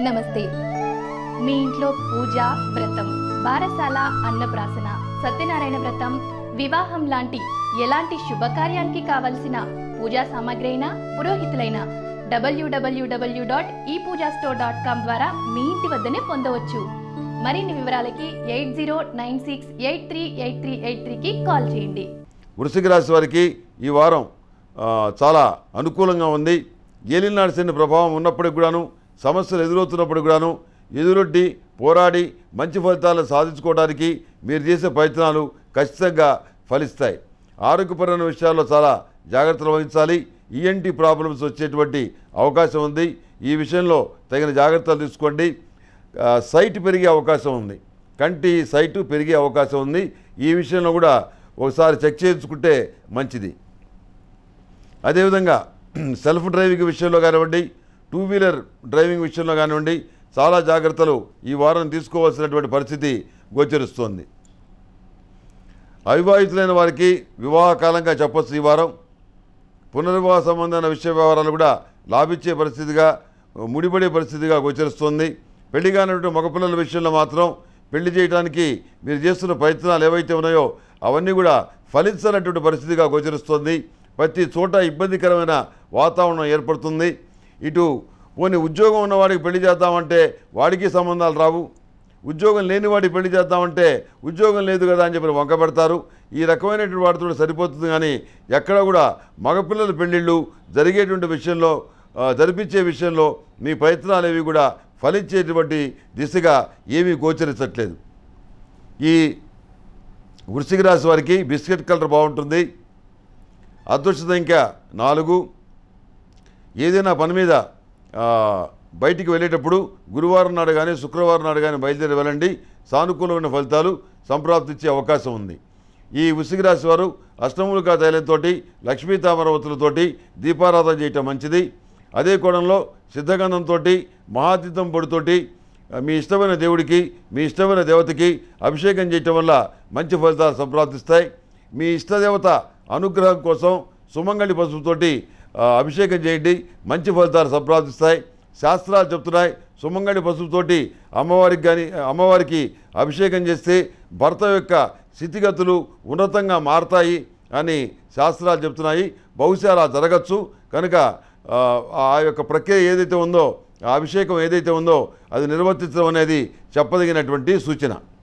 నమస్తే మీ ఇంట్లో పూజ వ్రతం బారసాల అన్నప్రాసన సత్యనారాయణ వ్రతం వివాహం లాంటి ఎలాంటి శుభకార్యానికి కావలసిన పూజా సామాగ్రి అయినా పురోహితులైన డబ్ల్యూడబ్ల్యూడబ్ల్యూ డాట్ ఈ పూజా స్టోర్ డాట్ కామ్ ద్వారా మీ ఇంటి వద్దనే పొందవచ్చు మరిన్ని వివరాలకి eight zero nine six eight three eight three eight త్రీకి కాల్ చేయండి వృశ్చిక రాశి వారికి ఈ వారం ఆ, చాలా అనుకూలంగా ఉంది ఏలినాడు శని ప్రభావం ఉన్నప్పటికి కూడాను సమస్యలు ఎదురవుతున్నప్పటికి కూడాను ఎదురొడ్డి పోరాడి మంచి ఫలితాలను సాధించుకోవడానికి మీరు చేసే ప్రయత్నాలు ఖచ్చితంగా ఫలిస్తాయి ఆరోగ్యపరమైన విషయాల్లో చాలా జాగ్రత్తలు వహించాలి ఈఎన్టీ ప్రాబ్లమ్స్ వచ్చేటువంటి అవకాశం ఉంది ఈ విషయంలో తగిన జాగ్రత్తలు తీసుకోండి ఆ, సైట్ పెరిగే అవకాశం ఉంది కంటి సైటు పెరిగే అవకాశం ఉంది ఈ విషయంలో కూడా ఒకసారి చెక్ చేయించుకుంటే మంచిది అదేవిధంగా సెల్ఫ్ డ్రైవింగ్ విషయంలో కానివ్వండి టూ వీలర్ డ్రైవింగ్ విషయంలో కానివ్వండి చాలా జాగ్రత్తలు ఈ వారం తీసుకోవాల్సినటువంటి పరిస్థితి గోచరిస్తోంది అవివాహితులైన వారికి వివాహకాలంగా చెప్పొచ్చు ఈ వారం పునర్వివాహ సంబంధమైన విషయ వ్యవహారాలు కూడా లాభించే పరిస్థితిగా ముడిపడే పరిస్థితిగా గోచరిస్తుంది పెళ్లి కానిటువంటి మగపిల్లల విషయంలో మాత్రం పెళ్లి చేయడానికి మీరు చేస్తున్న ప్రయత్నాలు ఏవైతే ఉన్నాయో అవన్నీ కూడా ఫలించనటువంటి పరిస్థితిగా గోచరిస్తుంది ప్రతి చోట ఇబ్బందికరమైన వాతావరణం ఏర్పడుతుంది ఇటు పోనీ ఉద్యోగం ఉన్నవాడికి పెళ్లి చేద్దామంటే వాడికి సంబంధాలు రావు ఉద్యోగం లేని వాడికి పెళ్లి చేద్దామంటే ఉద్యోగం లేదు కదా అని చెప్పి వంక పెడతారు ఈ రకమైనటువంటి వాటితో సరిపోతుంది కానీ ఎక్కడ కూడా మగపిల్లల పెళ్ళిళ్ళు జరిగేటువంటి విషయంలో ఆ, జరిపించే విషయంలో మీ ప్రయత్నాలు ఏవి కూడా ఫలించేటువంటి దిశగా ఏమీ గోచరించట్లేదు ఈ వృశ్చిక రాశి వారికి బిస్కెట్ కలర్ బాగుంటుంది అదృష్ట సంఖ్య నాలుగు ఏదైనా పని మీద ఆ, బయటికి వెళ్ళేటప్పుడు గురువారం నాడు కానీ శుక్రవారం నాడు కానీ బయలుదేరి వెళ్ళండి సానుకూలమైన ఫలితాలు సంప్రాప్తించే అవకాశం ఉంది ఈ వృశ్చిక రాశి వారు అష్టములుగా తైలంతో లక్ష్మీ తామరవతులతోటి దీపారాధన చేయటం మంచిది అదే కోణంలో సిద్ధగంధంతో మహాతీతం పొడితోటి ఆ, మీ ఇష్టమైన దేవుడికి మీ ఇష్టమైన దేవతకి అభిషేకం చేయటం వల్ల మంచి ఫలితాలు సంప్రాప్తిస్తాయి మీ ఇష్టదేవత అనుగ్రహం కోసం సుమంగళి పసుపుతోటి ఆ, అభిషేకం చేయండి మంచి ఫలితాలు సంప్రాప్తిస్తాయి శాస్త్రాలు చెప్తున్నాయి సుమంగళి పసుపుతోటి అమ్మవారికి కానీ అమ్మవారికి అభిషేకం చేస్తే భర్త యొక్క స్థితిగతులు ఉన్నతంగా మారతాయి అని శాస్త్రాలు చెప్తున్నాయి బహుశా అలా జరగచ్చు కనుక ఆ, ఆ యొక్క ప్రక్రియ ఏదైతే ఉందో ఆ అభిషేకం ఏదైతే ఉందో అది నిర్వర్తించడం అనేది చెప్పదగినటువంటి సూచన